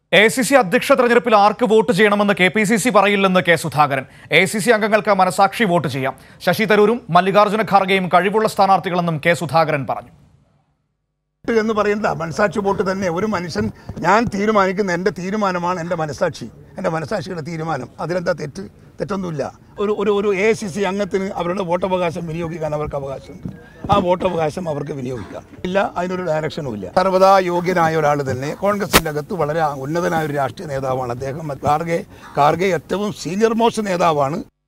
A C C അധ്യക്ഷ തെരഞ്ഞെടുപ്പിൽ ആർക്ക് വോട്ട് ചെയ്യണമെന്ന് കെ പി സി സി പറയില്ലെന്ന് K Sudhakaran A C C അംഗങ്ങൾക്ക് മനസാക്ഷി വോട്ട് ചെയ്യാം ശശി തരൂരും മല്ലികാർജ്ജുന ഖാർഗെയും കഴിവുള്ള സ്ഥാനാർത്ഥികളെന്നും കെ സുധാകരൻ പറഞ്ഞു വോട്ട് എന്ന് പറയുന്നത് മനസാക്ഷി വോട്ട് തന്നെ ഒരു മനുഷ്യൻ ഞാൻ തീരുമാനിക്കുന്ന എൻ്റെ തീരുമാനമാണ് എൻ്റെ മനസാക്ഷി എൻ്റെ മനസാക്ഷിയുടെ തീരുമാനം അതിലെന്താ തെറ്റ് തെറ്റൊന്നുമില്ല ഒരു ഒരു ഒരു എ സി സി അംഗത്തിന് അവരുടെ വോട്ടവകാശം വിനിയോഗിക്കാൻ അവർക്ക് അവകാശമുണ്ട് ആ വോട്ടവകാശം അവർക്ക് വിനിയോഗിക്കാം ഇല്ല അതിനൊരു ഡയറക്ഷനും ഇല്ല സർവ്വതാ യോഗ്യനായ ഒരാൾ തന്നെ കോൺഗ്രസിൻ്റെ അകത്ത് വളരെ ഉന്നതനായ ഒരു രാഷ്ട്രീയ നേതാവാണ് അദ്ദേഹം കാർഗെ കാർഗെ ഏറ്റവും സീനിയർ മോസ്റ്റ് നേതാവാണ്